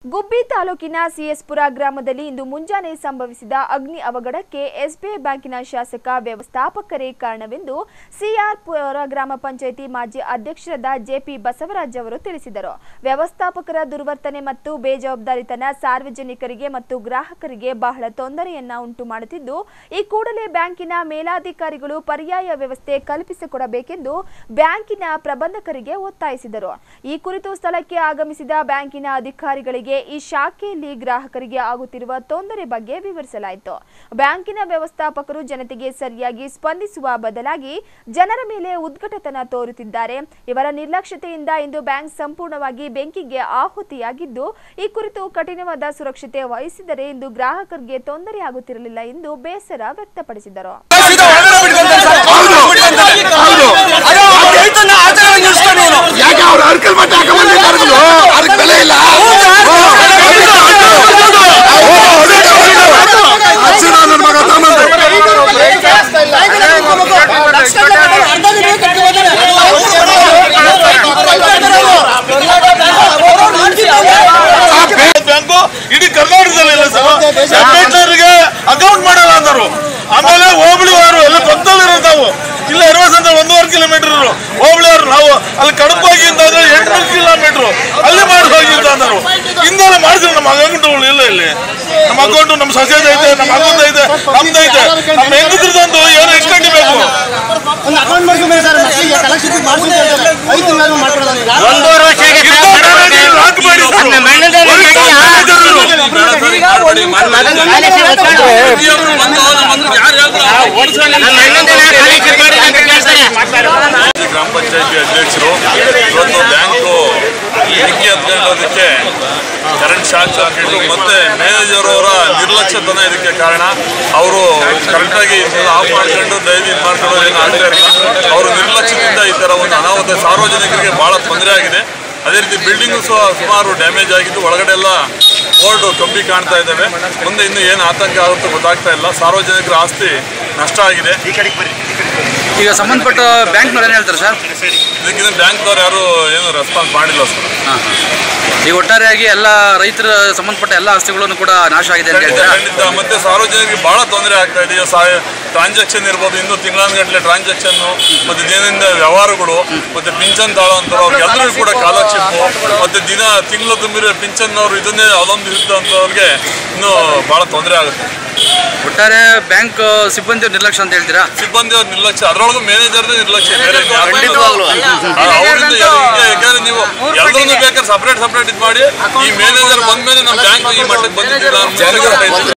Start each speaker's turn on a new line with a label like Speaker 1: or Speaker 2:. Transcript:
Speaker 1: ಗುಬ್ಬಿ ತಾಲೂಕಿನ ಸಿಎಸ್ಪುರ ಗ್ರಾಮದಲ್ಲಿ ಇಂದು ಮುಂಜಾನೆ ಸಂಭವಿಸಿದ ಅಗ್ನಿ ಅವಘಡಕ್ಕೆ ಎಸ್ಬಿಐ ಬ್ಯಾಂಕಿನ ಶಾಸಕ ವ್ಯವಸ್ಥಾಪಕರೇ ಕಾರಣವೆಂದು ಸಿಆರ್ ಪುರ ಗ್ರಾಮ ಪಂಚಾಯಿತಿ ಮಾಜಿ ಅಧ್ಯಕ್ಷರಾದ ಜೆಪಿ ಬಸವರಾಜ್ ಅವರು ತಿಳಿಸಿದರು ವ್ಯವಸ್ಥಾಪಕರ ದುರ್ವರ್ತನೆ ಮತ್ತು ಬೇಜವಾಬ್ದಾರಿತನ ಸಾರ್ವಜನಿಕರಿಗೆ ಮತ್ತು ಗ್ರಾಹಕರಿಗೆ ಬಹಳ ತೊಂದರೆಯನ್ನ ಉಂಟು ಮಾಡುತ್ತಿದ್ದು ಈ ಕೂಡಲೇ ಬ್ಯಾಂಕಿನ ಮೇಲಾಧಿಕಾರಿಗಳು ಪರ್ಯಾಯ ವ್ಯವಸ್ಥೆ ಕಲ್ಪಿಸಿಕೊಡಬೇಕೆಂದು ಬ್ಯಾಂಕಿನ ಪ್ರಬಂಧಕರಿಗೆ ಒತ್ತಾಯಿಸಿದರು ಈ ಕುರಿತು ಸ್ಥಳಕ್ಕೆ ಆಗಮಿಸಿದ ಬ್ಯಾಂಕಿನ ಅಧಿಕಾರಿಗಳಿಗೆ ಈ ಶಾಖೆಯಲ್ಲಿ ಗ್ರಾಹಕರಿಗೆ ಆಗುತ್ತಿರುವ ತೊಂದರೆ ಬಗ್ಗೆ ವಿವರಿಸಲಾಯಿತು ಬ್ಯಾಂಕಿನ ವ್ಯವಸ್ಥಾಪಕರು ಜನತೆಗೆ ಸರಿಯಾಗಿ ಸ್ಪಂದಿಸುವ ಬದಲಾಗಿ ಜನರ ಮೇಲೆ ಉದ್ಘಟತನ ತೋರುತ್ತಿದ್ದಾರೆ ಇವರ ನಿರ್ಲಕ್ಷ್ಯತೆಯಿಂದ ಇಂದು ಬ್ಯಾಂಕ್ ಸಂಪೂರ್ಣವಾಗಿ ಬೆಂಕಿಗೆ ಆಹುತಿಯಾಗಿದ್ದು ಈ ಕುರಿತು ಕಠಿಣವಾದ ಸುರಕ್ಷತೆ ವಹಿಸಿದರೆ ಇಂದು ಗ್ರಾಹಕರಿಗೆ ತೊಂದರೆ ಆಗುತ್ತಿರಲಿಲ್ಲ ಎಂದು ಬೇಸರ ವ್ಯಕ್ತಪಡಿಸಿದರು
Speaker 2: ಯಾಕೆ ಅವ್ರು ಅರ್ಕಲ್ ಮಟ್ಟ ಹಾಕೊಂಡ್ಬಂದಿದ್ದು ಅದಕ್ಕೆ ಬೆಲೆ ಇಲ್ಲ ಹಚ್ಚಿದ ನನ್ನ ಮಗ ತಮ್ಮಂದು.
Speaker 3: ಬ್ಯಾಂಕು ಇಡೀ ಕರ್ನಾಟಕದಲ್ಲಿ ಇಲ್ಲ ಸರ್ ಎಂಬತ್ತರಿಗೆ ಅಕೌಂಟ್ ಮಾಡಲ್ಲ ಅಂದರು ಆಮೇಲೆ ಹೋಬಳಿ ಅವರು ಎಲ್ಲ ಪಕ್ಕದಲ್ಲಿರೋ ನಾವು ಇಲ್ಲ ಇರುವಸ್ ಅಂತ ಒಂದೂವರೆ ಕಿಲೋಮೀಟರ್ ಹೋಬಳಿ ಅವರು ನಾವು ಅಲ್ಲಿ ಕಡಪ ಹೋಗಿ ಅಂತಂದ್ರೆ ಎಂಟುನೂರು ಕಿಲೋಮೀಟರ್ ಅಲ್ಲಿ ಮಾಡಿ ಹೋಗಿ ಅಂತ ಅಂದರು ಹಿಂದೆಲ್ಲ ಮಾಡಿದ್ರು ನಮ್ಮ ಅಕೌಂಟ್ಗಳು ಇಲ್ಲ ಇಲ್ಲಿ ನಮ್ಮ ಅಕೌಂಟ್ ನಮ್ಮ ಸೊಸೈಟಿ ಐತೆ ನಮ್ಮ ಅಕೌಂಟ್ ಐತೆ ನಮ್ದು ಐತೆ ನಮ್ಮ ಹೆಂಗದ್ರದಂದು ಏನೋ ಎಕ್ಸ್ಟೆಂಡ್ ಬೇಕು
Speaker 4: ಒಂದು ಅಕೌಂಟ್ ಮಾಡ್ಕೊಂಡ್ಬಂದ್ರೆ ಸರ್ ಮಕ್ಕಳಿಗೆ ಕಲೆಕ್ಷನ್ ಮಾಡ್ಕೊಂಡು ಹೇಳ್ತಾರೆ ಐದು ತಿಂಗಳು ಮಾಡ್ಕೊಡೋದು ಈಗ
Speaker 5: ಒಂದೂವರೆ ವರ್ಷಕ್ಕೆ
Speaker 3: ಲಾಕ್ ಮಾಡಿ ಸರ್.
Speaker 5: ನಮ್ಮ ಅಣ್ಣಂದಿರು ನಮ್ಮ ಅಣ್ಣಂದಿರ ಕಲೆಕ್ಷನ್ ಮಾಡಿ ಅಂತ ಕೇಳ್ತಾರೆ
Speaker 3: ಗ್ರಾಮ ಪಂಚಾಯತಿ ಅಧ್ಯಕ್ಷರು ಇವತ್ತು ಬ್ಯಾಂಕು ಬೆಂಕಿ ಹತ್ಕೊಳ್ಳೋದಕ್ಕೆ ಕರೆಂಟ್ ಶಾಕ್ ಹಾಕಿದ್ದು ಮತ್ತೆ ಮ್ಯಾನೇಜರ್ ಅವರ ನಿರ್ಲಕ್ಷ್ಯತನ ಇದಕ್ಕೆ ಕಾರಣ ಅವರು ಕರೆಕ್ಟಾಗಿ ಆಫ್ ಮಾಡ್ಕೊಂಡು ದಯವಿ ಇದು ಮಾಡ್ಕೊಂಡು ಏನು ಆಗ್ತಾ ಇರಲಿಲ್ಲ ಅವರು ನಿರ್ಲಕ್ಷ್ಯದಿಂದ ಈ ಥರ ಒಂದು ಅನಾಹುತ ಸಾರ್ವಜನಿಕರಿಗೆ ಭಾಳ ತೊಂದರೆ ಆಗಿದೆ ಅದೇ ರೀತಿ ಬಿಲ್ಡಿಂಗು ಸಹ ಸುಮಾರು ಡ್ಯಾಮೇಜ್ ಆಗಿದ್ದು ಒಳಗಡೆ ಎಲ್ಲ ಬೋರ್ಡು ಕಂಬಿ ಕಾಣ್ತಾ ಇದ್ದಾವೆ ಮುಂದೆ ಇನ್ನು ಏನು ಆತಂಕ ಆಗುತ್ತೋ ಗೊತ್ತಾಗ್ತಾ ಇಲ್ಲ ಸಾರ್ವಜನಿಕರ ಆಸ್ತಿ ನಷ್ಟ ಆಗಿದೆ
Speaker 6: ಈಗ ಸಂಬಂಧಪಟ್ಟ ಬ್ಯಾಂಕ್ನವ್ರು ಏನು ಹೇಳ್ತಾರೆ ಸರ್
Speaker 3: ಇದಕ್ಕಿಂತ ಬ್ಯಾಂಕ್ದವ್ರು ಯಾರು ಏನು ರೆಸ್ಪಾನ್ಸ್ ಮಾಡಿಲ್ಲ ಸರ್
Speaker 6: ಈಗ ಒಟ್ಟಾರೆಯಾಗಿ ಎಲ್ಲ ರೈತರ ಸಂಬಂಧಪಟ್ಟ ಎಲ್ಲ ಆಸ್ತಿಗಳನ್ನು ಕೂಡ ನಾಶ ಆಗಿದೆ ಅಂತ
Speaker 3: ಖಂಡಿತ
Speaker 6: ಹೇಳ್ತೀರಾ
Speaker 3: ಖಂಡಿತ ಮತ್ತೆ ಸಾರ್ವಜನಿಕರಿಗೆ ಬಹಳ ತೊಂದರೆ ಆಗ್ತಾ ಇದೆ ಈಗ ಸಾ ಟ್ರಾನ್ಸಾಕ್ಷನ್ ಇರ್ಬೋದು ಇನ್ನೂ ತಿಂಗಳಾನುಗಟ್ಟಲೆ ಟ್ರಾನ್ಸಾಕ್ಷನ್ ಮತ್ತೆ ದಿನದಿಂದ ವ್ಯವಹಾರಗಳು ಮತ್ತೆ ಪಿಂಚನ್ ತಾಳೋಂಥವ್ರು ಅವ್ರಿಗೆಲ್ಲರಿಗೂ ಕೂಡ ಕಾಲಕ್ಷೇಪು ಮತ್ತೆ ದಿನ ತಿಂಗಳು ತುಂಬಿರೋ ಪಿಂಚನ್ನವ್ರು ಇದನ್ನೇ ಅವಲಂಬಿಸಿದಂಥವ್ರಿಗೆ ಇನ್ನೂ ಬಹಳ ತೊಂದರೆ ಆಗುತ್ತೆ
Speaker 6: ಒಟ್ಟಾರೆ ಬ್ಯಾಂಕ್ ಸಿಬ್ಬಂದಿ ನಿರ್ಲಕ್ಷ್ಯ ಅಂತ ಹೇಳ್ತೀರಾ
Speaker 3: ಸಿಬ್ಬಂದಿ ಅವ್ರ ನಿರ್ಲಕ್ಷ್ಯ ಅದ್ರೊಳಗೂ ಮ್ಯಾನೇಜರ್ದು ನಿರ್ಲಕ್ಷ್ಯ ಬೇರೆ ಯಾರ್ದು
Speaker 5: ಖಂಡಿತವಾಗ್ಲೂ.
Speaker 3: ಆ, ಅವ್ರಿಂದ ಯಾರು- ಯಾಕಂದ್ರೆ ನೀವು ಎಲ್ಲರನ್ನೂ ಬೇಕಾದ್ರೆ ಸಪ್ರೇಟ್ ಸಪ್ರೇಟ್ ಇದು ಮಾಡಿ ಈ ಮ್ಯಾನೇಜರ್ ಬಂದ್ಮೇಲೆ ನಮ್ಮ ಬ್ಯಾಂಕ್ ಈ ಮಟ್ಟಕ್ಕೆ ಬಂದಿದ್ದಿಲ್ಲ ಅಂತ